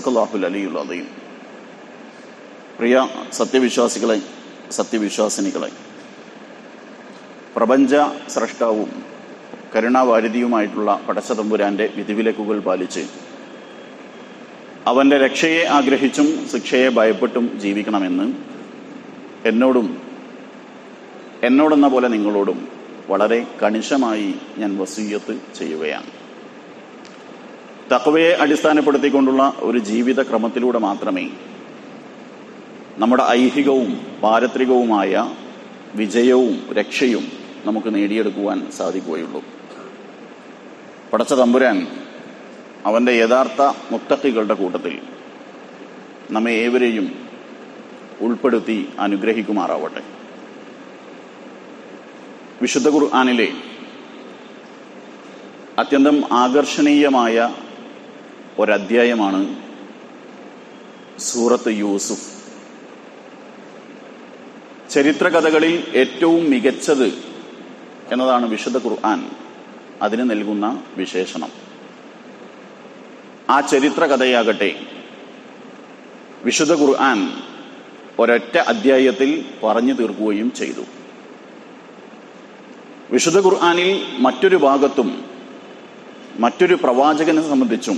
സദഖല്ലാഹുൽ അലിയുൽ അദീം പ്രിയ സത്യവിശ്വാസികളെ സത്യവിശ്വാസിനികളെ പ്രപഞ്ച സ്രഷ്ടാവും കരുണാവാരിധിയുമായിട്ടുള്ള പടച്ചതമ്പുരാന്റെ വിധിവിലക്കുകൾ പാലിച്ച് അവന്റെ രക്ഷയെ ആഗ്രഹിച്ചും ശിക്ഷയെ ഭയപ്പെട്ടും ജീവിക്കണമെന്ന് എന്നോടും എന്നോടെന്ന പോലെ നിങ്ങളോടും വളരെ കണിശമായി ഞാൻ വസീയത്ത് ചെയ്യുകയാണ് തക്കവയെ അടിസ്ഥാനപ്പെടുത്തിക്കൊണ്ടുള്ള ഒരു ജീവിത ക്രമത്തിലൂടെ മാത്രമേ നമ്മുടെ ഐഹികവും പാരത്രികവുമായ വിജയവും രക്ഷയും നമുക്ക് നേടിയെടുക്കുവാൻ സാധിക്കുകയുള്ളൂ പടച്ച തമ്പുരാൻ അവന്റെ യഥാർത്ഥ മുത്തക്കികളുടെ കൂട്ടത്തിൽ നമ്മെ ഏവരെയും ഉൾപ്പെടുത്തി അനുഗ്രഹിക്കുമാറാവട്ടെ വിശുദ്ധ ഖുർആാനിലെ അത്യന്തം ആകർഷണീയമായ ഒരധ്യായമാണ് സൂറത്ത് യൂസുഫ് ചരിത്രകഥകളിൽ ഏറ്റവും മികച്ചത് എന്നതാണ് വിശുദ്ധ ഖുർആൻ അതിന് നൽകുന്ന വിശേഷണം ആ ചരിത്രകഥയാകട്ടെ വിശുദ്ധ ഖുർആൻ ഒരൊറ്റ അധ്യായത്തിൽ പറഞ്ഞു തീർക്കുകയും ചെയ്തു വിശുദ്ധ ഖുർആാനിൽ മറ്റൊരു ഭാഗത്തും മറ്റൊരു പ്രവാചകനെ സംബന്ധിച്ചും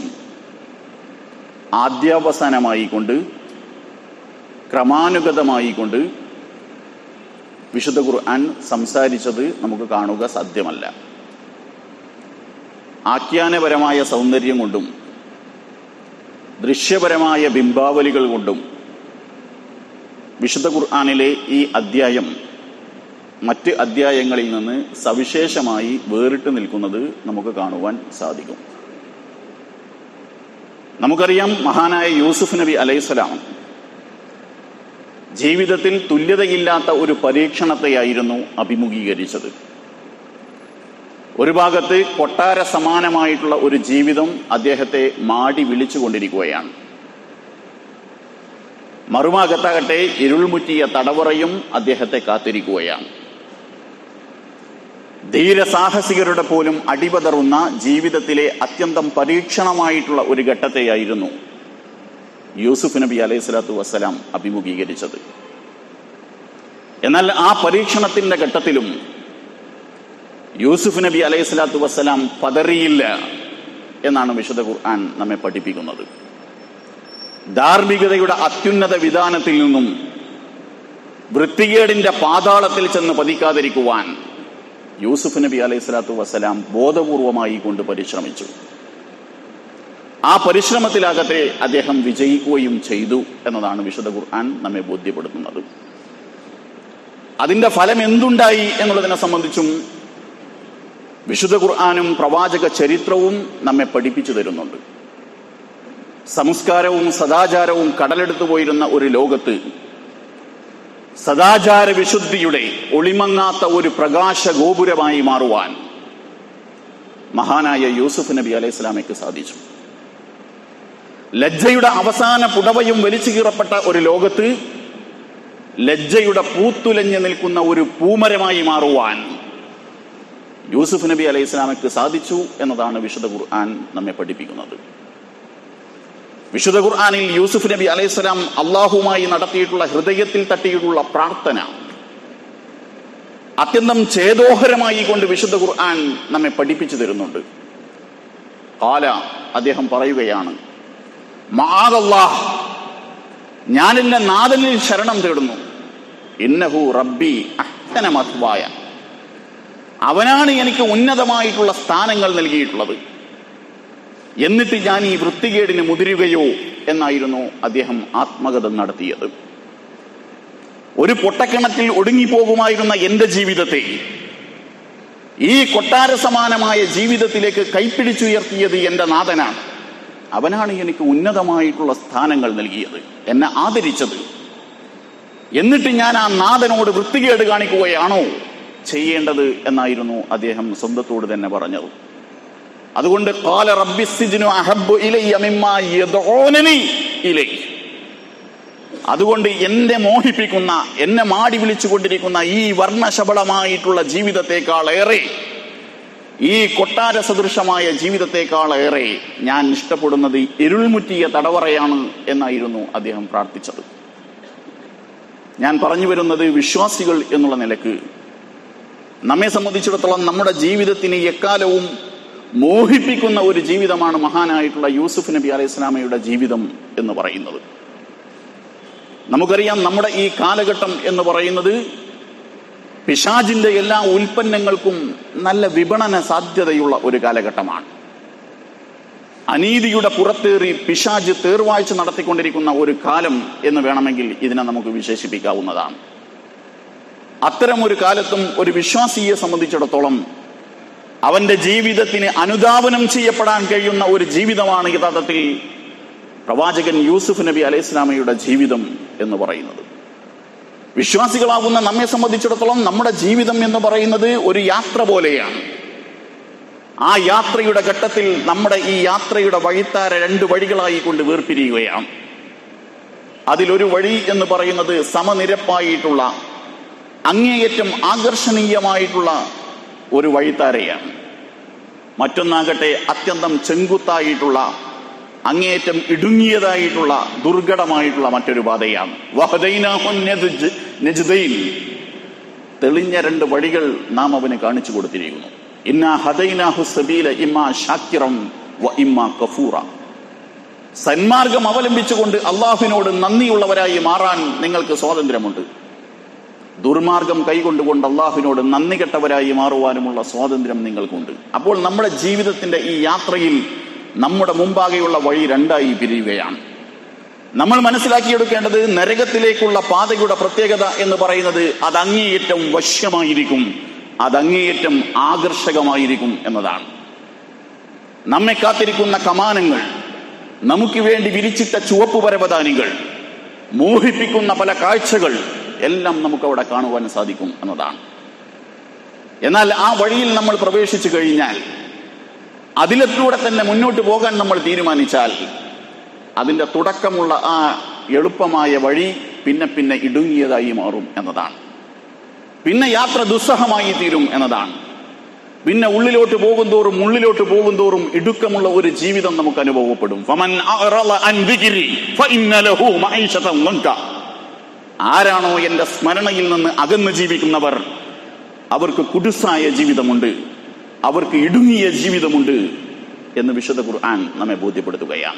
ആദ്യാവസാനമായി കൊണ്ട് ക്രമാനുഗതമായി കൊണ്ട് വിശുദ്ധ ഖുർആൻ സംസാരിച്ചത് നമുക്ക് കാണുക സാധ്യമല്ല ആഖ്യാനപരമായ സൗന്ദര്യം കൊണ്ടും ദൃശ്യപരമായ ബിംബാവലികൾ കൊണ്ടും വിശുദ്ധ ഖുർആാനിലെ ഈ അധ്യായം മറ്റ് അധ്യായങ്ങളിൽ നിന്ന് സവിശേഷമായി വേറിട്ട് നിൽക്കുന്നത് നമുക്ക് കാണുവാൻ സാധിക്കും നമുക്കറിയാം മഹാനായ യൂസുഫ് നബി അലൈഹിസ്സലാം ജീവിതത്തിൽ തുല്യതയില്ലാത്ത ഒരു പരീക്ഷണത്തെയായിരുന്നു അഭിമുഖീകരിച്ചത് ഒരു ഭാഗത്ത് കൊട്ടാര സമാനമായിട്ടുള്ള ഒരു ജീവിതം അദ്ദേഹത്തെ മാടി വിളിച്ചുകൊണ്ടിരിക്കുകയാണ് മറുഭാഗത്താകട്ടെ ഇരുൾമുറ്റിയ തടവറയും അദ്ദേഹത്തെ കാത്തിരിക്കുകയാണ് ധീരസാഹസികരുടെ പോലും അടിപതറുന്ന ജീവിതത്തിലെ അത്യന്തം പരീക്ഷണമായിട്ടുള്ള ഒരു ഘട്ടത്തെയായിരുന്നു യൂസുഫ് നബി അലൈഹി സ്വലാത്തു വസ്സലാം അഭിമുഖീകരിച്ചത് എന്നാൽ ആ പരീക്ഷണത്തിന്റെ ഘട്ടത്തിലും യൂസുഫ് നബി അലൈഹി സ്വലാത്തു വസ്സലാം പതറിയില്ല എന്നാണ് വിശുദ്ധ ഖുർആൻ നമ്മെ പഠിപ്പിക്കുന്നത് ധാർമ്മികതയുടെ അത്യുന്നത വിധാനത്തിൽ നിന്നും വൃത്തികേടിന്റെ പാതാളത്തിൽ ചെന്ന് പതിക്കാതിരിക്കുവാൻ യൂസുഫ് നബി അലൈഹി സ്വലാത്തു വസ്സലാം ബോധപൂർവമായി കൊണ്ട് പരിശ്രമിച്ചു ആ പരിശ്രമത്തിലാകട്ടെ അദ്ദേഹം വിജയിക്കുകയും ചെയ്തു എന്നതാണ് വിശുദ്ധ ഖുർആൻ നമ്മെ ബോധ്യപ്പെടുത്തുന്നത് അതിന്റെ ഫലം എന്തുണ്ടായി എന്നുള്ളതിനെ സംബന്ധിച്ചും വിശുദ്ധ ഖുർആാനും പ്രവാചക ചരിത്രവും നമ്മെ പഠിപ്പിച്ചു തരുന്നുണ്ട് സംസ്കാരവും സദാചാരവും കടലെടുത്തു പോയിരുന്ന ഒരു ലോകത്ത് സദാചാര വിശുദ്ധിയുടെ ഒളിമങ്ങാത്ത ഒരു പ്രകാശ ഗോപുരമായി മാറുവാൻ മഹാനായ യൂസുഫ് നബി അലൈഹി സ്വലാമയ്ക്ക് സാധിച്ചു ലജ്ജയുടെ അവസാന പുടവയും വലിച്ചു കീറപ്പെട്ട ഒരു ലോകത്ത് ലജ്ജയുടെ പൂത്തുലഞ്ഞു നിൽക്കുന്ന ഒരു പൂമരമായി മാറുവാൻ യൂസുഫ് നബി അലൈഹി സ്വലാമയ്ക്ക് സാധിച്ചു എന്നതാണ് വിശുദ്ധ ഖുർആൻ നമ്മെ പഠിപ്പിക്കുന്നത് വിശുദ്ധ ഖുർആാനിൽ യൂസുഫ് നബി അലൈഹിസ്സലാം അള്ളാഹുമായി നടത്തിയിട്ടുള്ള ഹൃദയത്തിൽ തട്ടിയിട്ടുള്ള പ്രാർത്ഥന അത്യന്തം ചേതോഹരമായി കൊണ്ട് വിശുദ്ധ ഖുർആൻ നമ്മെ പഠിപ്പിച്ചു തരുന്നുണ്ട് കാല അദ്ദേഹം പറയുകയാണ് മാതല്ലാഹ് ഞാൻ എന്റെ നാഥനിൽ ശരണം തേടുന്നു ഇന്നഹു റബ്ബി അഹ്സന മത്വായ അവനാണ് എനിക്ക് ഉന്നതമായിട്ടുള്ള സ്ഥാനങ്ങൾ നൽകിയിട്ടുള്ളത് എന്നിട്ട് ഞാൻ ഈ വൃത്തികേടിന് മുതിരുകയോ എന്നായിരുന്നു അദ്ദേഹം ആത്മകഥ നടത്തിയത് ഒരു പൊട്ടക്കിണറ്റിൽ ഒടുങ്ങിപ്പോകുമായിരുന്ന എന്റെ ജീവിതത്തെ ഈ കൊട്ടാര സമാനമായ ജീവിതത്തിലേക്ക് കൈപ്പിടിച്ചുയർത്തിയത് എന്റെ നാഥനാണ് അവനാണ് എനിക്ക് ഉന്നതമായിട്ടുള്ള സ്ഥാനങ്ങൾ നൽകിയത് എന്നെ ആദരിച്ചത് എന്നിട്ട് ഞാൻ ആ നാഥനോട് വൃത്തികേട് കാണിക്കുകയാണോ ചെയ്യേണ്ടത് എന്നായിരുന്നു അദ്ദേഹം സ്വന്തത്തോട് തന്നെ പറഞ്ഞത് അതുകൊണ്ട് കാല റബ്ബിസിജിനു അഹബ്ബു ഇലയ്യ മിമ്മാ യദ്ഊനനി ഇലൈ അതുകൊണ്ട് എന്നെ മോഹിപ്പിക്കുന്ന എന്നെ മാടി വിളിച്ചുകൊണ്ടിരിക്കുന്ന ഈ വർണ്ണശബളമായിട്ടുള്ള ജീവിതത്തെക്കാൾ ഏറെ ഈ കൊട്ടാര സദൃശമായ ജീവിതത്തെക്കാളേറെ ഞാൻ ഇഷ്ടപ്പെടുന്നത് ഇരുൾമുറ്റിയ തടവറയാണ് എന്നായിരുന്നു അദ്ദേഹം പ്രാർത്ഥിച്ചത് ഞാൻ പറഞ്ഞു വരുന്നത് വിശ്വാസികൾ എന്നുള്ള നിലക്ക് നമ്മെ സംബന്ധിച്ചിടത്തോളം നമ്മുടെ ജീവിതത്തിന് എക്കാലവും മോഹിപ്പിക്കുന്ന ഒരു ജീവിതമാണ് മഹാനായിട്ടുള്ള യൂസുഫ് നബി അലൈഹി സ്വലാമയുടെ ജീവിതം എന്ന് പറയുന്നത് നമുക്കറിയാം നമ്മുടെ ഈ കാലഘട്ടം എന്ന് പറയുന്നത് പിശാജിന്റെ എല്ലാ ഉൽപ്പന്നങ്ങൾക്കും നല്ല വിപണന സാധ്യതയുള്ള ഒരു കാലഘട്ടമാണ് അനീതിയുടെ പുറത്തേറി പിശാജ് തേർവാഴ്ച നടത്തിക്കൊണ്ടിരിക്കുന്ന ഒരു കാലം എന്ന് വേണമെങ്കിൽ ഇതിനെ നമുക്ക് വിശേഷിപ്പിക്കാവുന്നതാണ് അത്തരം ഒരു കാലത്തും ഒരു വിശ്വാസിയെ സംബന്ധിച്ചിടത്തോളം അവന്റെ ജീവിതത്തിന് അനുധാവനം ചെയ്യപ്പെടാൻ കഴിയുന്ന ഒരു ജീവിതമാണ് യഥാർത്ഥത്തിൽ പ്രവാചകൻ യൂസുഫ് നബി അലൈഹി സ്വലാമയുടെ ജീവിതം എന്ന് പറയുന്നത് വിശ്വാസികളാകുന്ന നമ്മെ സംബന്ധിച്ചിടത്തോളം നമ്മുടെ ജീവിതം എന്ന് പറയുന്നത് ഒരു യാത്ര പോലെയാണ് ആ യാത്രയുടെ ഘട്ടത്തിൽ നമ്മുടെ ഈ യാത്രയുടെ വഴിത്താര രണ്ട് വഴികളായി കൊണ്ട് വേർപിരിയുകയാണ് അതിലൊരു വഴി എന്ന് പറയുന്നത് സമനിരപ്പായിട്ടുള്ള അങ്ങേയറ്റം ആകർഷണീയമായിട്ടുള്ള ഒരു വഴിത്താരയാണ് മറ്റൊന്നാകട്ടെ അത്യന്തം ചെങ്കുത്തായിട്ടുള്ള അങ്ങേയറ്റം ഇടുങ്ങിയതായിട്ടുള്ള ദുർഘടമായിട്ടുള്ള മറ്റൊരു പാതയാണ് വഹദൈനാഹുൻ നജ്ദ് നജ്ദൈൻ. തെളിഞ്ഞ രണ്ട് വഴികൾ നാം അവന് കാണിച്ചു കൊടുത്തിരിക്കുന്നു ഇന്നാ ഹദൈനാഹു സബീല ഇമ്മാ ഷാക്കിറം വ ഇമ്മാ കഫൂറ സന്മാർഗം അവലംബിച്ചുകൊണ്ട് അള്ളാഹുവിനോട് നന്ദിയുള്ളവരായി മാറാൻ നിങ്ങൾക്ക് സ്വാതന്ത്ര്യമുണ്ട് ദുർമാർഗം കൈകൊണ്ടുകൊണ്ട് അള്ളാഹുവിനോട് നന്ദി കെട്ടവരായി മാറുവാനുമുള്ള സ്വാതന്ത്ര്യം നിങ്ങൾക്കുണ്ട് അപ്പോൾ നമ്മുടെ ജീവിതത്തിന്റെ ഈ യാത്രയിൽ നമ്മുടെ മുമ്പാകെയുള്ള വഴി രണ്ടായി പിരിയുകയാണ് നമ്മൾ മനസ്സിലാക്കിയെടുക്കേണ്ടത് നരകത്തിലേക്കുള്ള പാതയുടെ പ്രത്യേകത എന്ന് പറയുന്നത് അത് അങ്ങേയറ്റം വശ്യമായിരിക്കും അത് അങ്ങേയറ്റം ആകർഷകമായിരിക്കും എന്നതാണ് നമ്മെ കാത്തിരിക്കുന്ന കമാനങ്ങൾ നമുക്ക് വേണ്ടി വിരിച്ചിട്ട ചുവപ്പ് പരവതാനികൾ മോഹിപ്പിക്കുന്ന പല കാഴ്ചകൾ എല്ലാം നമുക്ക് അവിടെ കാണുവാൻ സാധിക്കും എന്നതാണ് എന്നാൽ ആ വഴിയിൽ നമ്മൾ പ്രവേശിച്ചു കഴിഞ്ഞാൽ അതിലൂടെ തന്നെ മുന്നോട്ട് പോകാൻ നമ്മൾ തീരുമാനിച്ചാൽ അതിന്റെ തുടക്കമുള്ള ആ എളുപ്പമായ വഴി പിന്നെ പിന്നെ ഇടുങ്ങിയതായി മാറും എന്നതാണ് പിന്നെ യാത്ര ദുസ്സഹമായി തീരും എന്നതാണ് പിന്നെ ഉള്ളിലോട്ട് പോകുന്തോറും ഉള്ളിലോട്ട് പോകുന്തോറും ഇടുക്കമുള്ള ഒരു ജീവിതം നമുക്ക് അനുഭവപ്പെടും ഫമൻ അഅറള അൻ ദിക്രി ഫഇന്ന ലഹു മഈശതൻ വൻക. ആരാണോ എന്റെ സ്മരണയിൽ നിന്ന് അകന്നു ജീവിക്കുന്നവർ അവർക്ക് കുടുസായ ജീവിതമുണ്ട് അവർക്ക് ഇടുങ്ങിയ ജീവിതമുണ്ട് എന്ന് വിശുദ്ധ ഖുർആൻ നമ്മെ ബോധ്യപ്പെടുത്തുകയാണ്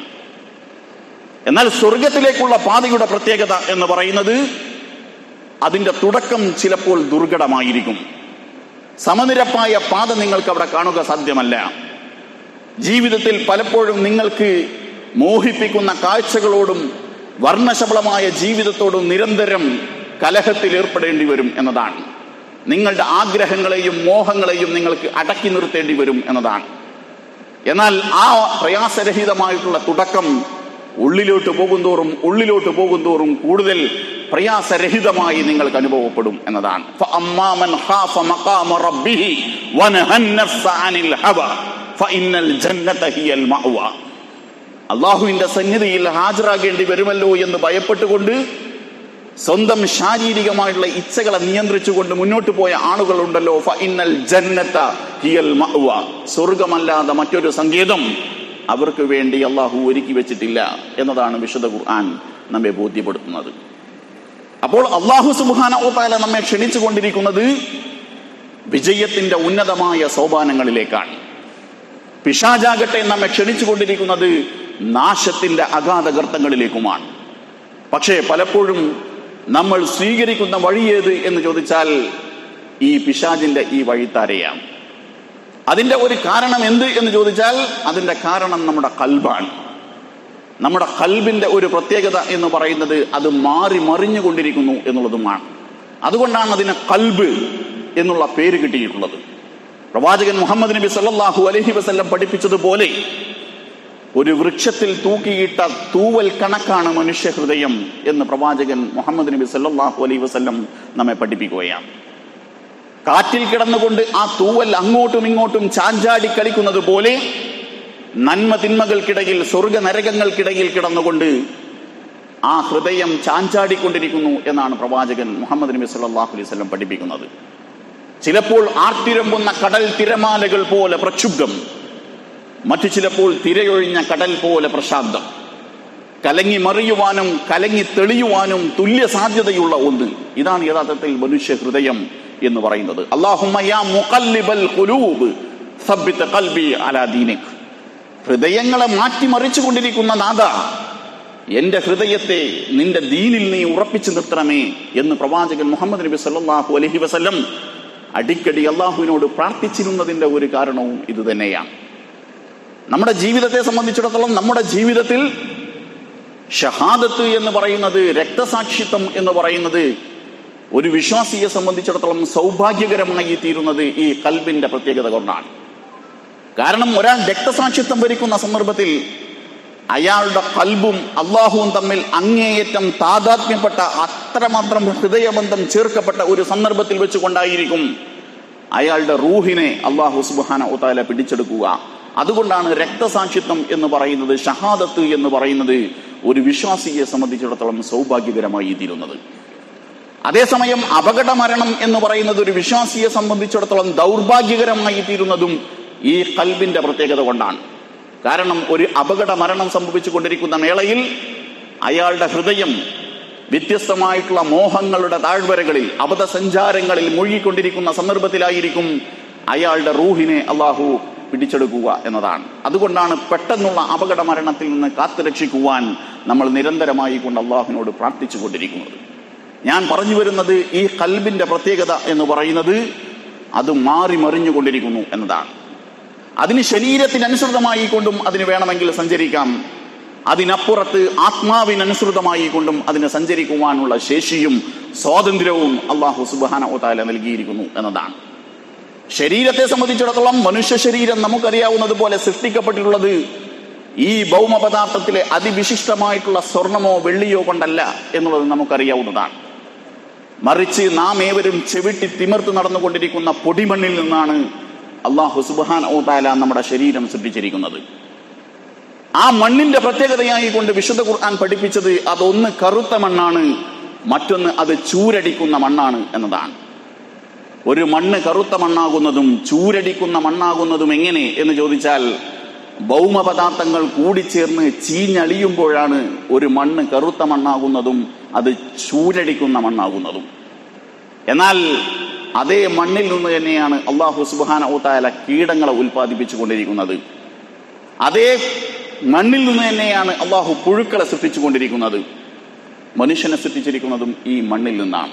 എന്നാൽ സ്വർഗത്തിലേക്കുള്ള പാതയുടെ പ്രത്യേകത എന്ന് പറയുന്നത് അതിന്റെ തുടക്കം ചിലപ്പോൾ ദുർഘടമായിരിക്കും സമനിരപ്പായ പാത നിങ്ങൾക്ക് അവിടെ കാണുക സാധ്യമല്ല ജീവിതത്തിൽ പലപ്പോഴും നിങ്ങൾക്ക് മോഹിപ്പിക്കുന്ന കാഴ്ചകളോടും വർണ്ണശബളമായ ജീവിതത്തോടും നിരന്തരം കലഹത്തിൽ ഏർപ്പെടേണ്ടി വരും എന്നതാണ് നിങ്ങളുടെ ആഗ്രഹങ്ങളെയും മോഹങ്ങളെയും നിങ്ങൾക്ക് അടക്കി നിർത്തേണ്ടി വരും എന്നതാണ് എന്നാൽ ആ പ്രയാസരഹിതമായിട്ടുള്ള തുടക്കം ഉള്ളിലോട്ട് പോകുന്തോറും ഉള്ളിലോട്ട് പോകുന്തോറും കൂടുതൽ പ്രയാസരഹിതമായി നിങ്ങൾക്ക് അനുഭവപ്പെടും എന്നതാണ് فَأَمَّا مَنْ خَافَ مَقَامَ رَبِّهِ وَنَهَى النَّفْسَ عَنِ الْهَوَى فَإِنَّ الْجَنَّةَ هِيَ الْمَأْوَى അള്ളാഹുവിന്റെ സന്നിധിയിൽ ഹാജരാകേണ്ടി വരുമല്ലോ എന്ന് ഭയപ്പെട്ടുകൊണ്ട് സ്വന്തം ശാരീരികമായിട്ടുള്ള ഇച്ഛകളെ നിയന്ത്രിച്ചുകൊണ്ട് മുന്നോട്ട് പോയ ആളുകളുണ്ടല്ലോ ഫഇന്നൽ ജന്നത ഹിയൽ മഅ്വ സ്വർഗമല്ലാതെ മറ്റൊരു സങ്കേതം അവർക്ക് വേണ്ടി അള്ളാഹു ഒരുക്കി വെച്ചിട്ടില്ല എന്നതാണ് വിശുദ്ധ ഖുർആൻ നമ്മെ ബോധ്യപ്പെടുത്തുന്നത് അപ്പോൾ അള്ളാഹു സുബാന നമ്മെ ക്ഷണിച്ചു കൊണ്ടിരിക്കുന്നത് വിജയത്തിന്റെ ഉന്നതമായ സോപാനങ്ങളിലേക്കാണ് പിശാജാകട്ടെ നമ്മെ ക്ഷണിച്ചുകൊണ്ടിരിക്കുന്നത് നാശത്തിന്റെ അഗാധ ഗർത്തങ്ങളിലേക്കുമാണ് പക്ഷേ പലപ്പോഴും നമ്മൾ സ്വീകരിക്കുന്ന വഴിയേത് എന്ന് ചോദിച്ചാൽ ഈ പിശാജിന്റെ ഈ വഴിത്താരയാണ് അതിന്റെ ഒരു കാരണം എന്ത് എന്ന് ചോദിച്ചാൽ അതിന്റെ കാരണം നമ്മുടെ കൽബാണ് നമ്മുടെ കൽബിന്റെ ഒരു പ്രത്യേകത എന്ന് പറയുന്നത് അത് മാറി മറിഞ്ഞുകൊണ്ടിരിക്കുന്നു എന്നുള്ളതുമാണ് അതുകൊണ്ടാണ് അതിന് കൽബ് എന്നുള്ള പേര് കിട്ടിയിട്ടുള്ളത് പ്രവാചകൻ മുഹമ്മദ് നബി സല്ലല്ലാഹു അലൈഹി വസല്ലം പഠിപ്പിച്ചതുപോലെ ഒരു വൃക്ഷത്തിൽ തൂക്കിയിട്ട തൂവൽ കണക്കാണ് മനുഷ്യ ഹൃദയം എന്ന് പ്രവാചകൻ മുഹമ്മദ് നബി സല്ലല്ലാഹു അലൈഹി വസല്ലം നമ്മെ പഠിപ്പിക്കുകയാണ് കാറ്റിൽ കിടന്നുകൊണ്ട് ആ തൂവൽ അങ്ങോട്ടും ഇങ്ങോട്ടും ചാഞ്ചാടി കളിക്കുന്നത് പോലെ നന്മ തിന്മകൾക്കിടയിൽ സ്വർഗ നരകങ്ങൾക്കിടയിൽ കിടന്നുകൊണ്ട് ആ ഹൃദയം ചാഞ്ചാടിക്കൊണ്ടിരിക്കുന്നു എന്നാണ് പ്രവാചകൻ മുഹമ്മദ് നബി സല്ലല്ലാഹു അലൈഹി വസല്ലം പഠിപ്പിക്കുന്നത് ചിലപ്പോൾ ആർത്തിരമ്പുന്ന കടൽ തിരമാലകൾ പോലെ പ്രക്ഷുബ്ധം മറ്റു ചിലപ്പോൾ തിരയൊഴിഞ്ഞ കടൽ പോലെ പ്രശാന്തം കലങ്ങി മറിയുവാനും കലങ്ങി തെളിയുവാനും തുല്യ സാധ്യതയുള്ള ഒന്ന് ഇതാണ് യഥാർത്ഥത്തിൽ മനുഷ്യ ഹൃദയം എന്ന് പറയുന്നത് അള്ളാഹുമ്മ യാ മുഖല്ലിബൽ ഖുലൂബ് സബ്ബിത്ത് ഖൽബി അലാ ദീനിക് ഹൃദയങ്ങളെ മാറ്റിമറിച്ചു കൊണ്ടിരിക്കുന്ന നാഥ എന്റെ ഹൃദയത്തെ നിന്റെ ദീനിൽ നീ ഉറപ്പിച്ചു നിർത്തണമേ എന്ന് പ്രവാചകൻ മുഹമ്മദ് നബി സല്ലല്ലാഹു അലൈഹി വസല്ലം അടിക്കടി അള്ളാഹുവിനോട് പ്രാർത്ഥിച്ചിരുന്നതിന്റെ ഒരു കാരണവും ഇത് തന്നെയാണ് നമ്മുടെ ജീവിതത്തെ സംബന്ധിച്ചിടത്തോളം നമ്മുടെ ജീവിതത്തിൽ ഷഹാദത്ത് എന്ന് പറയുന്നത് രക്തസാക്ഷിത്വം എന്ന് പറയുന്നത് ഒരു വിശ്വാസിയെ സംബന്ധിച്ചിടത്തോളം സൗഭാഗ്യകരമായി തീരുന്നത് ഈ കൽബിന്റെ പ്രത്യേകത കൊണ്ടാണ് കാരണം ഒരാൾ രക്തസാക്ഷിത്വം ഭരിക്കുന്ന സന്ദർഭത്തിൽ അയാളുടെ കൽബും അള്ളാഹുവും തമ്മിൽ അങ്ങേയറ്റം താതാത്മ്യപ്പെട്ട അത്രമാത്രം ഹൃദയബന്ധം ചേർക്കപ്പെട്ട ഒരു സന്ദർഭത്തിൽ വെച്ചുകൊണ്ടായിരിക്കും അയാളുടെ റൂഹിനെ അള്ളാഹു സുബാന ഉത്താല പിടിച്ചെടുക്കുക അതുകൊണ്ടാണ് രക്തസാക്ഷിത്വം എന്ന് പറയുന്നത് ഷഹാദത്ത് എന്ന് പറയുന്നത് ഒരു വിശ്വാസിയെ സംബന്ധിച്ചിടത്തോളം സൗഭാഗ്യകരമായി തീരുന്നത് അതേസമയം അപകട മരണം എന്ന് പറയുന്നത് ഒരു വിശ്വാസിയെ സംബന്ധിച്ചിടത്തോളം ദൗർഭാഗ്യകരമായി തീരുന്നതും ഈ കൽബിന്റെ പ്രത്യേകത കൊണ്ടാണ് കാരണം ഒരു അപകട മരണം സംഭവിച്ചു കൊണ്ടിരിക്കുന്ന വേളയിൽ അയാളുടെ ഹൃദയം വ്യത്യസ്തമായിട്ടുള്ള മോഹങ്ങളുടെ താഴ്വരകളിൽ അബദ്ധസഞ്ചാരങ്ങളിൽ മുഴുകിക്കൊണ്ടിരിക്കുന്ന സന്ദർഭത്തിലായിരിക്കും അയാളുടെ റൂഹിനെ അള്ളാഹു പിടിച്ചെടുക്കുക എന്നതാണ് അതുകൊണ്ടാണ് പെട്ടെന്നുള്ള അപകട മരണത്തിൽ നിന്ന് കാത്തുരക്ഷിക്കുവാൻ നമ്മൾ നിരന്തരമായി കൊണ്ട് അള്ളാഹുവിനോട് പ്രാർത്ഥിച്ചു കൊണ്ടിരിക്കുന്നത് ഞാൻ പറഞ്ഞു വരുന്നത് ഈ കൽബിന്റെ പ്രത്യേകത എന്ന് പറയുന്നത് അത് മാറി മറിഞ്ഞുകൊണ്ടിരിക്കുന്നു എന്നതാണ് അതിന് ശരീരത്തിനനുസൃതമായി കൊണ്ടും അതിന് വേണമെങ്കിൽ സഞ്ചരിക്കാം അതിനപ്പുറത്ത് ആത്മാവിനനുസൃതമായി കൊണ്ടും അതിന് സഞ്ചരിക്കുവാനുള്ള ശേഷിയും സ്വാതന്ത്ര്യവും അള്ളാഹു സുബാന ഒത്താല നൽകിയിരിക്കുന്നു എന്നതാണ് ശരീരത്തെ സംബന്ധിച്ചിടത്തോളം മനുഷ്യ ശരീരം നമുക്കറിയാവുന്നത് പോലെ സൃഷ്ടിക്കപ്പെട്ടിട്ടുള്ളത് ഈ ഭൗമപദാർത്ഥത്തിലെ അതിവിശിഷ്ടമായിട്ടുള്ള സ്വർണമോ വെള്ളിയോ കൊണ്ടല്ല എന്നുള്ളത് നമുക്കറിയാവുന്നതാണ് മറിച്ച് നാം ഏവരും ചെവിട്ടി തിമിർത്ത് നടന്നുകൊണ്ടിരിക്കുന്ന പൊടിമണ്ണിൽ നിന്നാണ് അള്ളാഹു സുബാൻ ഓതാല നമ്മുടെ ശരീരം സൃഷ്ടിച്ചിരിക്കുന്നത് ആ മണ്ണിന്റെ പ്രത്യേകതയായി കൊണ്ട് വിശുദ്ധ ഖുർആൻ പഠിപ്പിച്ചത് അതൊന്ന് കറുത്ത മണ്ണാണ് മറ്റൊന്ന് അത് ചൂരടിക്കുന്ന മണ്ണാണ് എന്നതാണ് ഒരു മണ്ണ് കറുത്ത മണ്ണാകുന്നതും ചൂരടിക്കുന്ന മണ്ണാകുന്നതും എങ്ങനെ എന്ന് ചോദിച്ചാൽ ഭൗമപദാർത്ഥങ്ങൾ കൂടിച്ചേർന്ന് ചീഞ്ഞളിയുമ്പോഴാണ് ഒരു മണ്ണ് കറുത്ത മണ്ണാകുന്നതും അത് ചൂരടിക്കുന്ന മണ്ണാകുന്നതും എന്നാൽ അതേ മണ്ണിൽ നിന്ന് തന്നെയാണ് അള്ളാഹു സുബാന ഊത്തായാല കീടങ്ങളെ ഉൽപ്പാദിപ്പിച്ചു കൊണ്ടിരിക്കുന്നത് അതേ മണ്ണിൽ നിന്ന് തന്നെയാണ് അള്ളാഹു പുഴുക്കളെ സൃഷ്ടിച്ചു കൊണ്ടിരിക്കുന്നത് മനുഷ്യനെ സൃഷ്ടിച്ചിരിക്കുന്നതും ഈ മണ്ണിൽ നിന്നാണ്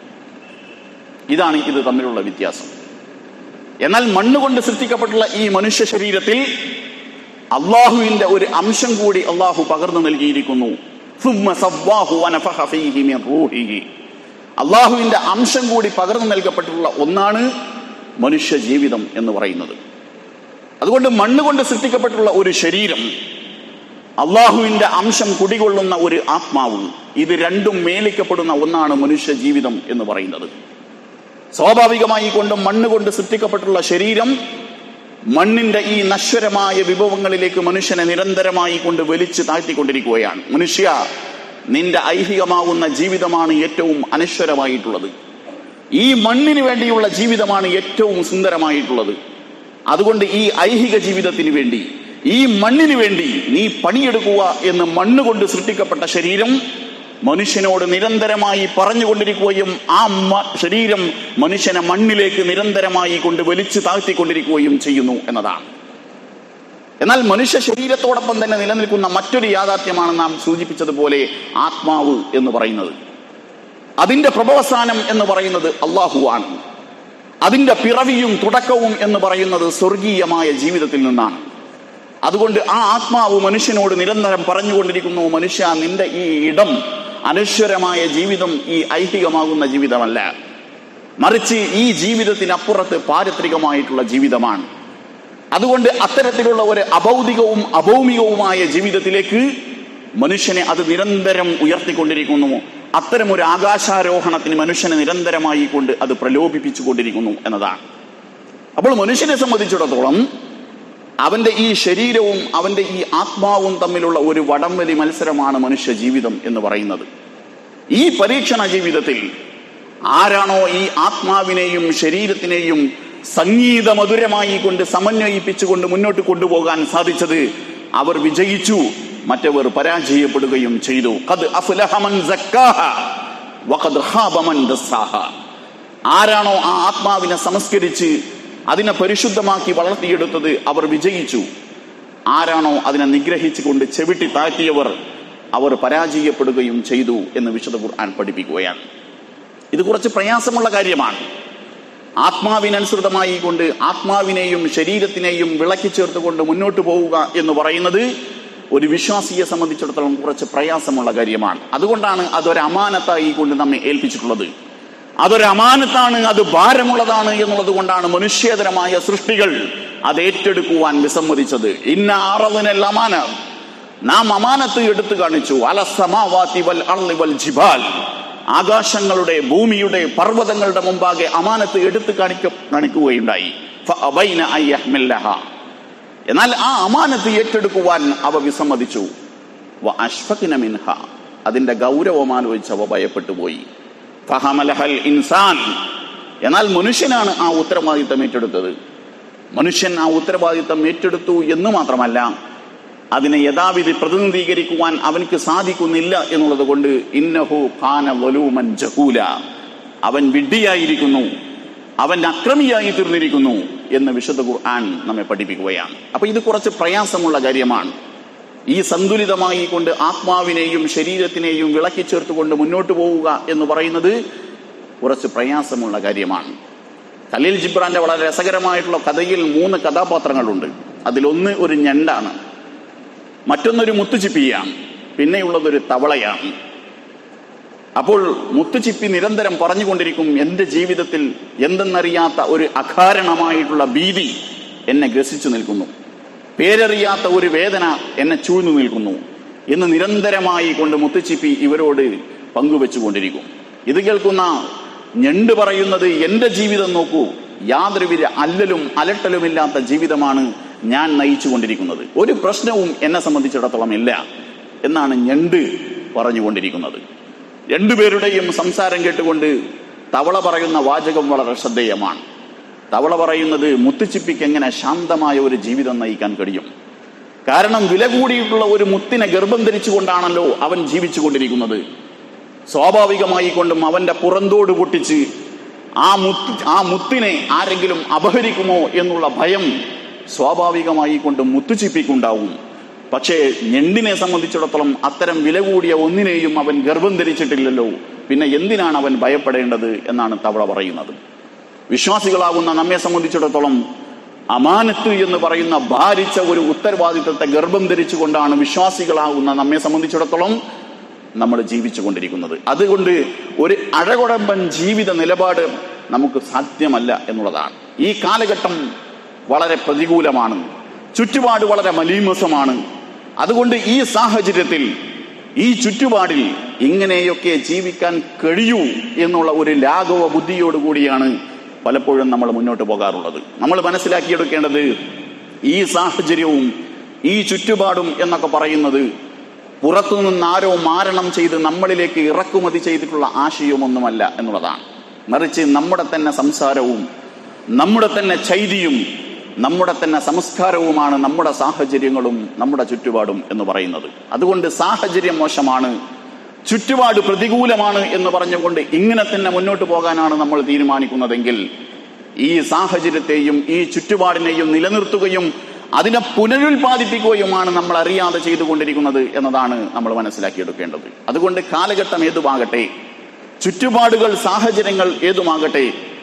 ഇതാണ് ഇത് തമ്മിലുള്ള വ്യത്യാസം എന്നാൽ മണ്ണ് കൊണ്ട് സൃഷ്ടിക്കപ്പെട്ടുള്ള ഈ മനുഷ്യ ശരീരത്തിൽ അള്ളാഹുവിന്റെ ഒരു അംശം കൂടി അള്ളാഹു പകർന്നു നൽകിയിരിക്കുന്നു ثم صواه ونفخ فيه من روحه. അള്ളാഹുവിന്റെ അംശം കൂടി പകർന്നു നൽകപ്പെട്ടിട്ടുള്ള ഒന്നാണ് മനുഷ്യ ജീവിതം എന്ന് പറയുന്നത് അതുകൊണ്ട് മണ്ണ് കൊണ്ട് സൃഷ്ടിക്കപ്പെട്ടുള്ള ഒരു ശരീരം അള്ളാഹുവിന്റെ അംശം കുടികൊള്ളുന്ന ഒരു ആത്മാവ് ഇത് രണ്ടും മേലിക്കപ്പെടുന്ന ഒന്നാണ് മനുഷ്യ ജീവിതം എന്ന് പറയുന്നത് സ്വാഭാവികമായി കൊണ്ട് മണ്ണ് കൊണ്ട് സൃഷ്ടിക്കപ്പെട്ടുള്ള ശരീരം മണ്ണിന്റെ ഈ നശ്വരമായ വിഭവങ്ങളിലേക്ക് മനുഷ്യനെ നിരന്തരമായി കൊണ്ട് വലിച്ചു താഴ്ത്തിക്കൊണ്ടിരിക്കുകയാണ് മനുഷ്യ നിന്റെ ഐഹികമാവുന്ന ജീവിതമാണ് ഏറ്റവും അനശ്വരമായിട്ടുള്ളത് ഈ മണ്ണിന് വേണ്ടിയുള്ള ജീവിതമാണ് ഏറ്റവും സുന്ദരമായിട്ടുള്ളത് അതുകൊണ്ട് ഈ ഐഹിക ജീവിതത്തിന് വേണ്ടി ഈ മണ്ണിന് വേണ്ടി നീ പണിയെടുക്കുക എന്ന് മണ്ണ് കൊണ്ട് സൃഷ്ടിക്കപ്പെട്ട ശരീരം മനുഷ്യനോട് നിരന്തരമായി പറഞ്ഞുകൊണ്ടിരിക്കുകയും ആ മ- ശരീരം മനുഷ്യനെ മണ്ണിലേക്ക് നിരന്തരമായി കൊണ്ട് വലിച്ചു താഴ്ത്തിക്കൊണ്ടിരിക്കുകയും ചെയ്യുന്നു എന്നതാണ് എന്നാൽ മനുഷ്യ ശരീരത്തോടൊപ്പം തന്നെ നിലനിൽക്കുന്ന മറ്റൊരു യാഥാർത്ഥ്യമാണ് നാം സൂചിപ്പിച്ചതുപോലെ ആത്മാവ് എന്ന് പറയുന്നത് അതിന്റെ പ്രഭവസ്ഥാനം എന്ന് പറയുന്നത് അള്ളാഹുവാണ് അതിന്റെ പിറവിയും തുടക്കവും എന്ന് പറയുന്നത് സ്വർഗീയമായ ജീവിതത്തിൽ നിന്നാണ് അതുകൊണ്ട് ആ ആത്മാവ് മനുഷ്യനോട് നിരന്തരം പറഞ്ഞുകൊണ്ടിരിക്കുന്നു മനുഷ്യ നിന്റെ ഈ ഇടം അനശ്വരമായ ജീവിതം ഈ ഐഹികമാകുന്ന ജീവിതമല്ല മറിച്ച് ഈ ജീവിതത്തിനപ്പുറത്ത് പാരത്രികമായിട്ടുള്ള ജീവിതമാണ് അതുകൊണ്ട് അത്തരത്തിലുള്ള ഒരു അഭൗതികവും അഭൗമികവുമായ ജീവിതത്തിലേക്ക് മനുഷ്യനെ അത് നിരന്തരം ഉയർത്തിക്കൊണ്ടിരിക്കുന്നു അത്തരം ഒരു ആകാശാരോഹണത്തിന് മനുഷ്യനെ നിരന്തരമായി കൊണ്ട് അത് പ്രലോഭിപ്പിച്ചുകൊണ്ടിരിക്കുന്നു എന്നതാണ് അപ്പോൾ മനുഷ്യനെ സംബന്ധിച്ചിടത്തോളം അവന്റെ ഈ ശരീരവും അവന്റെ ഈ ആത്മാവും തമ്മിലുള്ള ഒരു വടംവലി മത്സരമാണ് മനുഷ്യ ജീവിതം എന്ന് പറയുന്നത് ഈ പരീക്ഷണ ജീവിതത്തിൽ ആരാണോ ഈ ആത്മാവിനെയും ശരീരത്തിനെയും സംഗീത മധുരമായി കൊണ്ട് സമന്വയിപ്പിച്ചുകൊണ്ട് മുന്നോട്ട് കൊണ്ടുപോകാൻ സാധിച്ചത് അവർ വിജയിച്ചു മറ്റവർ പരാജയപ്പെടുകയും ചെയ്തു ഖദ് അഫ്ലഹ മൻ സക്കാഹ വഖദ് ഖാബ മൻ ദസ്സാഹ ആരാണോ ആ ആത്മാവിനെ സംസ്കരിച്ച് അതിനെ പരിശുദ്ധമാക്കി വളർത്തിയെടുത്തത് അവർ വിജയിച്ചു ആരാണോ അതിനെ നിഗ്രഹിച്ചുകൊണ്ട് ചെവിട്ടി താഴ്ത്തിയവർ അവർ പരാജയപ്പെടുകയും ചെയ്തു എന്ന് വിശുദ്ധ ഖുർആൻ പഠിപ്പിക്കുകയാണ് ഇത് കുറച്ച് പ്രയാസമുള്ള കാര്യമാണ് ആത്മാവിനനുസൃതമായി കൊണ്ട് ആത്മാവിനെയും ശരീരത്തിനെയും വിളക്കി ചേർത്തുകൊണ്ട് മുന്നോട്ട് പോവുക എന്ന് പറയുന്നത് ഒരു വിശ്വാസിയെ സംബന്ധിച്ചിടത്തോളം കുറച്ച് പ്രയാസമുള്ള കാര്യമാണ് അതുകൊണ്ടാണ് അതൊരു അമാനത്തായി കൊണ്ട് നമ്മെ ഏൽപ്പിച്ചിട്ടുള്ളത് അതൊരു അമാനത്താണ് അത് ഭാരമുള്ളതാണ് എന്നുള്ളത് കൊണ്ടാണ് മനുഷ്യേതരമായ സൃഷ്ടികൾ അത് ഏറ്റെടുക്കുവാൻ വിസമ്മതിച്ചത് ഇന്ന ആറവിനൽ അമാന നാം അമാനത്ത് എടുത്തു കാണിച്ചു അലസമാവാത്തി വൽ അർളി വൽ ജിബാൽ ആകാശങ്ങളുടെ ഭൂമിയുടെ പർവ്വതങ്ങളുടെ മുമ്പാകെ അമാനത്ത് എടുത്തു കാണിക്ക കാണിക്കുകയുണ്ടായി ഫഅബൈന അൻ യഹ്മില്ലഹ. എന്നാൽ ആ അമാനത്ത് ഏറ്റെടുക്കുവാൻ അവ വിസമ്മതിച്ചു വ അഷ്ഫഖ്ന മിൻഹ. അതിന്റെ ഗൗരവം ആലോചിച്ച് അവ ഭയപ്പെട്ടു പോയി ഫഹമലഹൽ ഇൻസാൻ എന്നാൽ മനുഷ്യനാണ് ആ ഉത്തരവാദിത്തം ഏറ്റെടുത്തത് മനുഷ്യൻ ആ ഉത്തരവാദിത്തം ഏറ്റെടുത്തു എന്ന് മാത്രമല്ല അതിനെ യഥാവിധി പ്രതിനിധീകരിക്കുവാൻ അവനക്ക് സാധിക്കുന്നില്ല എന്നുള്ളത് കൊണ്ട് ഇന്നഹു ഖാന വലൂമൻ ജഹൂല അവൻ വിഡ്ഢിയായിരിക്കുന്നു അവൻ അക്രമിയായി തീർന്നിരിക്കുന്നു എന്ന് വിശുദ്ധ ഖുർആൻ നമ്മെ പഠിപ്പിക്കുകയാണ് അപ്പൊ ഇത് കുറച്ച് പ്രയാസമുള്ള കാര്യമാണ് ഈ സന്തുലിതമായി കൊണ്ട് ആത്മാവിനെയും ശരീരത്തിനെയും വിളക്കി ചേർത്തുകൊണ്ട് മുന്നോട്ട് പോവുക എന്ന് പറയുന്നത് കുറച്ച് പ്രയാസമുള്ള കാര്യമാണ് ഖലീൽ ജിബ്രാന്റെ വളരെ രസകരമായിട്ടുള്ള കഥയിൽ മൂന്ന് കഥാപാത്രങ്ങളുണ്ട് അതിലൊന്ന് ഒരു ഞണ്ടാണ് മറ്റൊന്നൊരു മുത്തുച്ചിപ്പിയാണ് പിന്നെയുള്ളതൊരു തവളയാണ് അപ്പോൾ മുത്തുച്ചിപ്പി നിരന്തരം പറഞ്ഞുകൊണ്ടിരിക്കും എന്റെ ജീവിതത്തിൽ എന്തെന്നറിയാത്ത ഒരു അകാരണമായിട്ടുള്ള ഭീതി എന്നെ ഗ്രസിച്ചു നിൽക്കുന്നു പേരറിയാത്ത ഒരു വേദന എന്നെ ചൂഴ്ന്നു നിൽക്കുന്നു എന്ന് നിരന്തരമായി കൊണ്ട് മുത്തുച്ചിപ്പി ഇവരോട് പങ്കുവെച്ചുകൊണ്ടിരിക്കും ഇത് കേൾക്കുന്ന ഞണ്ട് പറയുന്നത് എന്റെ ജീവിതം നോക്കൂ യാതൊരുവിധ അല്ലലും അലട്ടലുമില്ലാത്ത ജീവിതമാണ് ഞാൻ നയിച്ചു കൊണ്ടിരിക്കുന്നത് ഒരു പ്രശ്നവും എന്നെ സംബന്ധിച്ചിടത്തോളം ഇല്ല എന്നാണ് ഞണ്ട് പറഞ്ഞുകൊണ്ടിരിക്കുന്നത് രണ്ടുപേരുടെയും സംസാരം കേട്ടുകൊണ്ട് തവള പറയുന്ന വാചകം വളരെ ശ്രദ്ധേയമാണ് തവള പറയുന്നത് മുത്തുച്ചിപ്പിക്ക് എങ്ങനെ ശാന്തമായ ഒരു ജീവിതം നയിക്കാൻ കഴിയും കാരണം വില കൂടിയിട്ടുള്ള ഒരു മുത്തിനെ ഗർഭം ധരിച്ചുകൊണ്ടാണല്ലോ അവൻ ജീവിച്ചു കൊണ്ടിരിക്കുന്നത് സ്വാഭാവികമായി കൊണ്ടും അവന്റെ പുറന്തോട് പൊട്ടിച്ച് ആ മുത്ത് ആ മുത്തിനെ ആരെങ്കിലും അപഹരിക്കുമോ എന്നുള്ള ഭയം സ്വാഭാവികമായി കൊണ്ട് മുത്തുച്ചിപ്പിക്കുണ്ടാവും പക്ഷേ ഞണ്ടിനെ സംബന്ധിച്ചിടത്തോളം അത്തരം വില കൂടിയ ഒന്നിനെയും അവൻ ഗർഭം ധരിച്ചിട്ടില്ലല്ലോ പിന്നെ എന്തിനാണ് അവൻ ഭയപ്പെടേണ്ടത് എന്നാണ് തവള പറയുന്നത് വിശ്വാസികളാകുന്ന നമ്മെ സംബന്ധിച്ചിടത്തോളം അമാനത്ത് എന്ന് പറയുന്ന ഭാരിച്ച ഒരു ഉത്തരവാദിത്തത്തെ ഗർഭം ധരിച്ചുകൊണ്ടാണ് വിശ്വാസികളാകുന്ന നമ്മെ സംബന്ധിച്ചിടത്തോളം നമ്മൾ ജീവിച്ചു കൊണ്ടിരിക്കുന്നത് അതുകൊണ്ട് ഒരു അഴകുടമ്പൻ ജീവിത നിലപാട് നമുക്ക് സാധ്യമല്ല എന്നുള്ളതാണ് ഈ കാലഘട്ടം വളരെ പ്രതികൂലമാണ് ചുറ്റുപാട് വളരെ മലീമസമാണ് അതുകൊണ്ട് ഈ സാഹചര്യത്തിൽ ഈ ചുറ്റുപാടിൽ ഇങ്ങനെയൊക്കെ ജീവിക്കാൻ കഴിയൂ എന്നുള്ള ഒരു ലാഘവ ബുദ്ധിയോടുകൂടിയാണ് പലപ്പോഴും നമ്മൾ മുന്നോട്ട് പോകാറുള്ളത് നമ്മൾ മനസ്സിലാക്കിയെടുക്കേണ്ടത് ഈ സാഹചര്യവും ഈ ചുറ്റുപാടും എന്നൊക്കെ പറയുന്നത് പുറത്തുനിന്ന് ആരോ മാരണം ചെയ്ത് നമ്മളിലേക്ക് ഇറക്കുമതി ചെയ്തിട്ടുള്ള ആശയമൊന്നുമല്ല എന്നുള്ളതാണ് മറിച്ച് നമ്മുടെ തന്നെ സംസാരവും നമ്മുടെ തന്നെ ചൈതിയും നമ്മുടെ തന്നെ സംസ്കാരവുമാണ് നമ്മുടെ സാഹചര്യങ്ങളും നമ്മുടെ ചുറ്റുപാടും എന്ന് പറയുന്നത് അതുകൊണ്ട് സാഹചര്യം മോശമാണ് ചുറ്റുപാട് പ്രതികൂലമാണ് എന്ന് പറഞ്ഞുകൊണ്ട് ഇങ്ങനെ തന്നെ മുന്നോട്ട് പോകാനാണ് നമ്മൾ തീരുമാനിക്കുന്നതെങ്കിൽ ഈ സാഹചര്യത്തെയും ഈ ചുറ്റുപാടിനെയും നിലനിർത്തുകയും അതിനെ പുനരുൽപാദിപ്പിക്കുകയുമാണ് നമ്മൾ അറിയാതെ ചെയ്തുകൊണ്ടിരിക്കുന്നത് എന്നതാണ് നമ്മൾ മനസ്സിലാക്കിയെടുക്കേണ്ടത് അതുകൊണ്ട് കാലഘട്ടം ഏതുമാകട്ടെ ചുറ്റുപാടുകൾ സാഹചര്യങ്ങൾ ഏതുമാകട്ടെ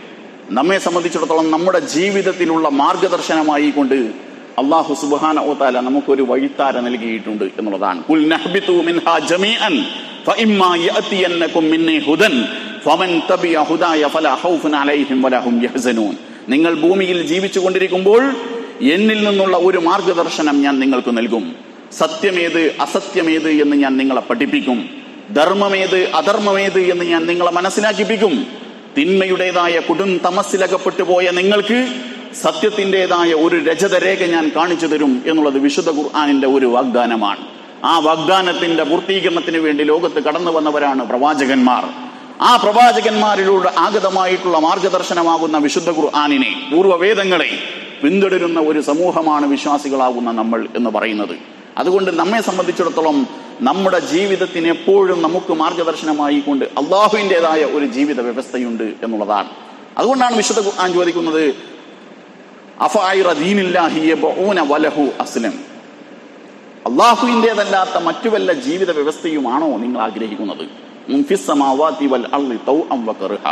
നമ്മെ സംബന്ധിച്ചിടത്തോളം നമ്മുടെ ജീവിതത്തിലുള്ള മാർഗദർശനമായി കൊണ്ട് അള്ളാഹു സുബാന ഓത്താല നമുക്കൊരു വഴിത്താര നൽകിയിട്ടുണ്ട് എന്നുള്ളതാണ് "ഖുൽ നഹ്ബിതു മിൻഹാ ജമീഅൻ ഫഇമ്മാ യഅതിയന്നകും മിന്നി ഹുദൻ ഫമൻ തബിയ ഹുദായ ഫലാ ഖൗഫുൻ അലൈഹിം വലാ ഹും യഹ്സനൂൻ നിങ്ങൾ ഭൂമിയിൽ ജീവിച്ചു കൊണ്ടിരിക്കുമ്പോൾ എന്നിൽ നിന്നുള്ള ഒരു മാർഗദർശനം ഞാൻ നിങ്ങൾക്ക് നൽകും സത്യമേത് അസത്യമേത് എന്ന് ഞാൻ നിങ്ങളെ പഠിപ്പിക്കും ധർമ്മമേത് അധർമ്മമേത് എന്ന് ഞാൻ നിങ്ങളെ മനസ്സിലാക്കിപ്പിക്കും തിന്മയുടേതായ കൊടും തമസ്സിലകപ്പെട്ടു പോയ നിങ്ങൾക്ക് സത്യത്തിൻ്റെതായ ഒരു രജതരേഖ ഞാൻ കാണിച്ചു തരും എന്നുള്ളത് വിശുദ്ധ ഖുർആാനിന്റെ ഒരു വാഗ്ദാനമാണ് ആ വാഗ്ദാനത്തിന്റെ പൂർത്തീകരണത്തിന് വേണ്ടി ലോകത്ത് കടന്നു വന്നവരാണ് പ്രവാചകന്മാർ ആ പ്രവാചകന്മാരിലൂടെ ആഗതമായിട്ടുള്ള മാർഗദർശനമാകുന്ന വിശുദ്ധ ഖുർആാനിനെ പൂർവ്വവേദങ്ങളെ പിന്തുടരുന്ന ഒരു സമൂഹമാണ് വിശ്വാസികളാകുന്ന നമ്മൾ എന്ന് പറയുന്നത് അതുകൊണ്ട് നമ്മെ സംബന്ധിച്ചിടത്തോളം നമ്മുടെ ജീവിതത്തിന് എപ്പോഴും നമുക്ക് മാർഗദർശനമായി കൊണ്ട് അള്ളാഹുവിൻ്റെതായ ഒരു ജീവിത വ്യവസ്ഥയുണ്ട് എന്നുള്ളതാണ് അതുകൊണ്ടാണ് വിശുദ്ധ ഖുർആൻ ചോദിക്കുന്നത് അഫായിറ ദീനില്ലാഹി യബ്ഊന വലഹു അസ്ലം അള്ളാഹുവിൻ്റെതല്ലാത്ത മറ്റു വല്ല ജീവിത വ്യവസ്ഥയുമാണോ നിങ്ങൾ ആഗ്രഹിക്കുന്നത് മുൻഫിസ്സമാവാതി വൽ അർളി തൗഅം വകർഹ.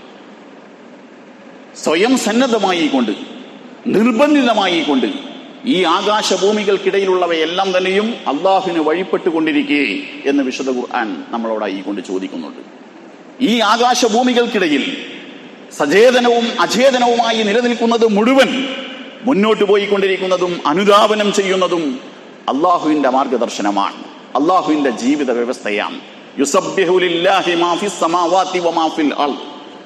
സ്വയം സന്നദ്ധമായി കൊണ്ട് നിർബന്ധിതമായി കൊണ്ട് ഈ ആകാശഭൂമികൾക്കിടയിലുള്ളവയെല്ലാം തന്നെയും അള്ളാഹുവിന് വഴിപ്പെട്ടുകൊണ്ടിരിക്കേ എന്ന് വിശുദ്ധ ഖുർആൻ നമ്മളോടായി കൊണ്ട് ചോദിക്കുന്നുണ്ട് ഈ ആകാശഭൂമികൾക്കിടയിൽ സചേതനവും അചേതനവുമായി നിലനിൽക്കുന്നത് മുഴുവൻ മുന്നോട്ട് പോയിക്കൊണ്ടിരിക്കുന്നതും അനുധാവനം ചെയ്യുന്നതും അള്ളാഹുവിന്റെ മാർഗദർശനമാണ് അള്ളാഹുവിന്റെ ജീവിത വ്യവസ്ഥയാണ് യുസബ്ബിഹു ലില്ലാഹി മാ ഫിസ് സമാവാതി വമാ ഫിൽ അർദ്.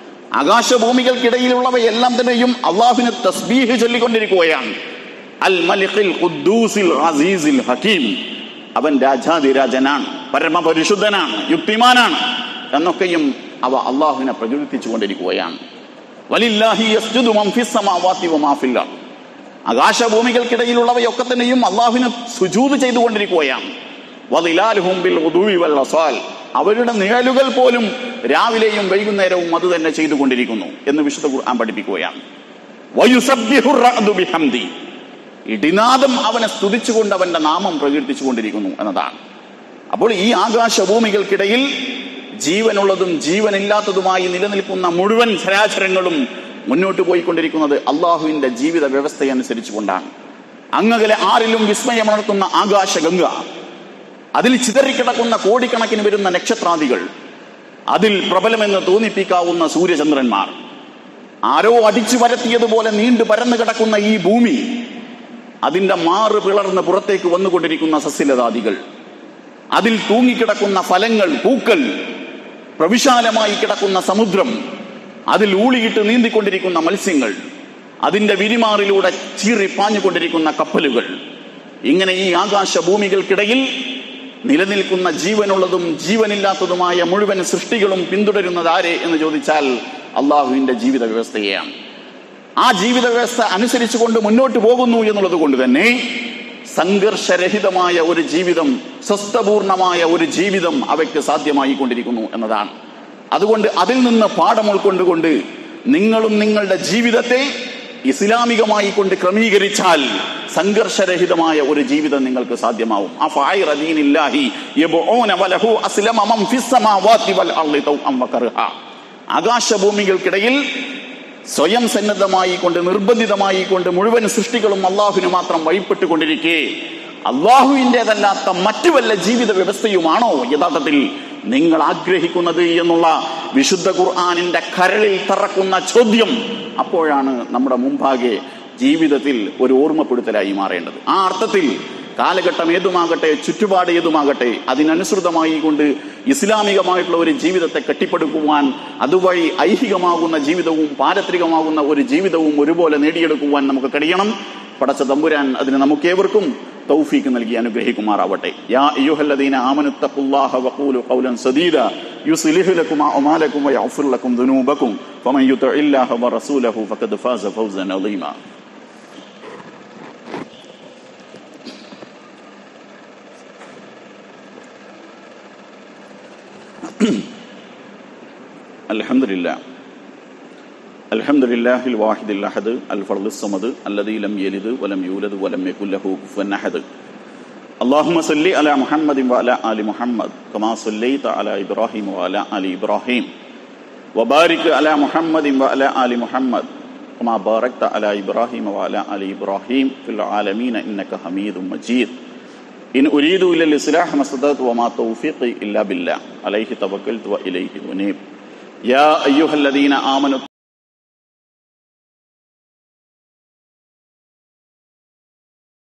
ആകാശഭൂമികൾക്കിടയിലുള്ളവയെല്ലാം തന്നെയും അള്ളാഹുവിന് തസ്ബീഹ് ചൊല്ലിക്കൊണ്ടിരിക്കുകയാണ് അൽ മലിഖിൽ ഖുദ്ദൂസിൽ അസീസിൽ ഹക്കീം അവൻ രാജാതിരാജനാണ് പരമപരിശുദ്ധനാണ് യുക്തിമാനാണ് എന്നൊക്കെയും അവ അള്ളാഹുവിനെ പ്രകീർത്തിച്ചുകൊണ്ടിരിക്കുകയാണ് വലില്ലാഹി യസ്ജുദു മൻ ഫിസ് സമാവാതി വമാ ഫിൽ അർദ്. ആകാശഭൂമികൾക്കിടയിലുള്ളവയൊക്കെ തന്നെയും അള്ളാഹുവിന് സുജൂത് ചെയ്തുകൊണ്ടിരിക്കുകയാണ് വദിലാലുഹും ബിൽ ഉദുവി വൽ അസാൽ. അവരുടെ നിഴലുകൾ പോലും രാവിലെയും വൈകുന്നേരവും അത് തന്നെ ചെയ്തുകൊണ്ടിരിക്കുന്നു എന്ന് വിശുദ്ധ ഖുർആൻ പഠിപ്പിക്കുകയാണ് വയുസബ്ബിഹു റഅദു ബിഹംദി. ഇടിനാദം അവനെ സ്തുതിച്ചുകൊണ്ട് അവന്റെ നാമം പ്രകീർത്തിച്ചുകൊണ്ടിരിക്കുന്നു എന്നതാണ് അപ്പോൾ ഈ ആകാശഭൂമികൾക്കിടയിൽ ജീവനുള്ളതും ജീവനില്ലാത്തതുമായി നിലനിൽക്കുന്ന മുഴുവൻ ചരാചരങ്ങളും മുന്നോട്ട് പോയിക്കൊണ്ടിരിക്കുന്നത് അള്ളാഹുവിന്റെ ജീവിത വ്യവസ്ഥയനുസരിച്ചുകൊണ്ടാണ് അങ്ങകലെ ആരിലും വിസ്മയമുണർത്തുന്ന ആകാശഗംഗ അതിൽ ചിതറിക്കിടക്കുന്ന കോടിക്കണക്കിന് വരുന്ന നക്ഷത്രാദികൾ അതിൽ പ്രബലമെന്ന് തോന്നിപ്പിക്കാവുന്ന സൂര്യചന്ദ്രന്മാർ ആരോ അടിച്ചു പരത്തിയതുപോലെ നീണ്ടു പരന്നു കിടക്കുന്ന ഈ ഭൂമി അതിന്റെ മാറ് പിളർന്ന് പുറത്തേക്ക് വന്നുകൊണ്ടിരിക്കുന്ന സസ്യലതാദികൾ അതിൽ തൂങ്ങിക്കിടക്കുന്ന ഫലങ്ങൾ പൂക്കൾ പ്രവിശാലമായി കിടക്കുന്ന സമുദ്രം അതിൽ ഊളിയിട്ട് നീന്തിക്കൊണ്ടിരിക്കുന്ന മത്സ്യങ്ങൾ അതിന്റെ വിരിമാറിലൂടെ ചീറിപ്പാഞ്ഞുകൊണ്ടിരിക്കുന്ന കപ്പലുകൾ ഇങ്ങനെ ഈ ആകാശ ഭൂമികൾക്കിടയിൽ നിലനിൽക്കുന്ന ജീവനുള്ളതും ജീവനില്ലാത്തതുമായ മുഴുവൻ സൃഷ്ടികളും പിന്തുടരുന്നത് ആരെ എന്ന് ചോദിച്ചാൽ അള്ളാഹുവിന്റെ ജീവിത വ്യവസ്ഥയെയാണ് ആ ജീവിത വ്യവസ്ഥ അനുസരിച്ചുകൊണ്ട് മുന്നോട്ട് പോകുന്നു എന്നുള്ളത് കൊണ്ട് തന്നെ സംഘർഷരഹിതമായ ഒരു ജീവിതം സ്വസ്ഥപൂർണമായ ഒരു ജീവിതം അവയ്ക്ക് സാധ്യമായി കൊണ്ടിരിക്കുന്നു എന്നതാണ് അതുകൊണ്ട് അതിൽ നിന്ന് പാഠം ഉൾക്കൊണ്ടുകൊണ്ട് നിങ്ങളും നിങ്ങളുടെ ജീവിതത്തെ ഇസ്ലാമികമായി കൊണ്ട് ക്രമീകരിച്ചാൽ സംഘർഷരഹിതമായ ഒരു ജീവിതം നിങ്ങൾക്ക് സാധ്യമാവും അഫായിറ ദീനില്ലാഹി യബ്ഊന വലഹു അസ്ലമ മൻ ഫിസ് സമാവാതി വൽ അർളി തൗഅം വകർഹ. ആകാശഭൂമികൾക്കിടയിൽ സ്വയം സന്നദ്ധമായി കൊണ്ട് നിർബന്ധിതമായി കൊണ്ട് മുഴുവൻ സൃഷ്ടികളും അള്ളാഹുവിന് മാത്രം വഴിപ്പെട്ടുകൊണ്ടിരിക്കെ അള്ളാഹുവിൻ്റെതല്ലാത്ത മറ്റു വല്ല ജീവിത വ്യവസ്ഥയുമാണോ യഥാർത്ഥത്തിൽ നിങ്ങൾ ആഗ്രഹിക്കുന്നത് എന്നുള്ള വിശുദ്ധ ഖുർആാനിന്റെ കരളിൽ തറക്കുന്ന ചോദ്യം അപ്പോഴാണ് നമ്മുടെ മുമ്പാകെ ജീവിതത്തിൽ ഒരു ഓർമ്മപ്പെടുത്തലായി മാറേണ്ടത് ആ അർത്ഥത്തിൽ കാലഘട്ടം ഏതുമാകട്ടെ ചുറ്റുപാട് ഏതുമാകട്ടെ അതിനനുസൃതമായി കൊണ്ട് ഇസ്ലാമികമായിട്ടുള്ള ഒരു ജീവിതത്തെ കെട്ടിപ്പടുക്കുവാൻ അതുവഴി ഐഹികമാകുന്ന ജീവിതവും പാരത്രികമാകുന്ന ഒരു ജീവിതവും ഒരുപോലെ നേടിയെടുക്കുവാൻ നമുക്ക് കഴിയണം പടച്ച തമ്പുരാൻ അതിന് നമുക്കേവർക്കും തൗഫീക്ക് നൽകി അനുഗ്രഹിക്കുമാറാവട്ടെ യാ അയ്യുഹല്ലദീന ആമനുത്തഖുല്ലാഹ വഖൂലു ഖൗലൻ സദീദ യുസ്ലിഹു ലക്കും അഅമാലക്കും വയഗ്ഫിർ ലക്കും ദുനൂബക്കും ഫമൻ യുതിഇല്ലാഹ വറസൂലഹു ഫഖദ് ഫാസ ഫൗസൻ അളീമ الحمد لله الحمد لله الواحد الأحد الفرد الصمد الذي لم يلد ولم يولد ولم يكن له كفوا أحد اللهم صل على محمد وعلى آل محمد كما صليت على إبراهيم وعلى آل إبراهيم وبارك على محمد وعلى آل محمد كما باركت على إبراهيم وعلى آل إبراهيم في العالمين إنك حميد مجيد إن أريد إلا الإصلاح ما استطعت وما توفيقي إلا بالله عليه توكلت وإليه أنيب يا أيها الذين آمنوا